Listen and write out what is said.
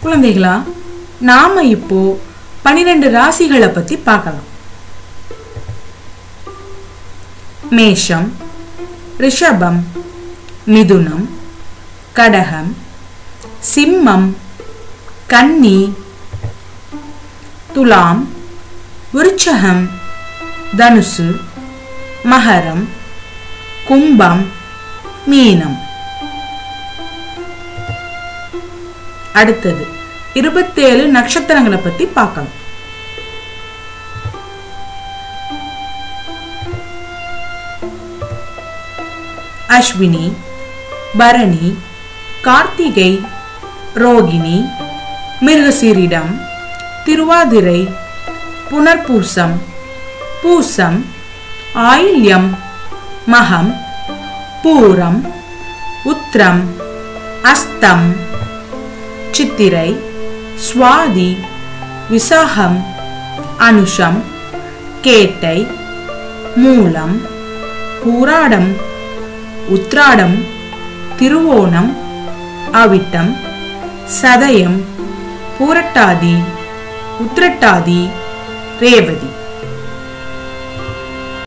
குழந்தைகளா நாம இப்போ பனிரெண்டு ராசிகளை பத்தி பார்க்கலாம் மேஷம் ரிஷபம் மிதுனம் கடகம் சிம்மம் கன்னி துலாம் விருச்சகம் தனுசு மகரம் கும்பம் மீனம் அடுத்தது இருபத்தேழு நட்சத்திரங்களை பத்தி பார்க்கலாம் அஸ்வினி பரணி கார்த்திகை ரோகிணி மிருகசீரிடம் திருவாதிரை புனர்பூசம் பூசம் ஆயில்யம் மகம் பூரம் உத்ரம் அஸ்தம் சித்திரை சுவாதி விசாகம் அனுஷம் கேட்டை மூலம் பூராடம் உத்ராடம் திருவோணம் அவிட்டம் சதயம் பூரட்டாதி உத்திரட்டாதி ரேவதி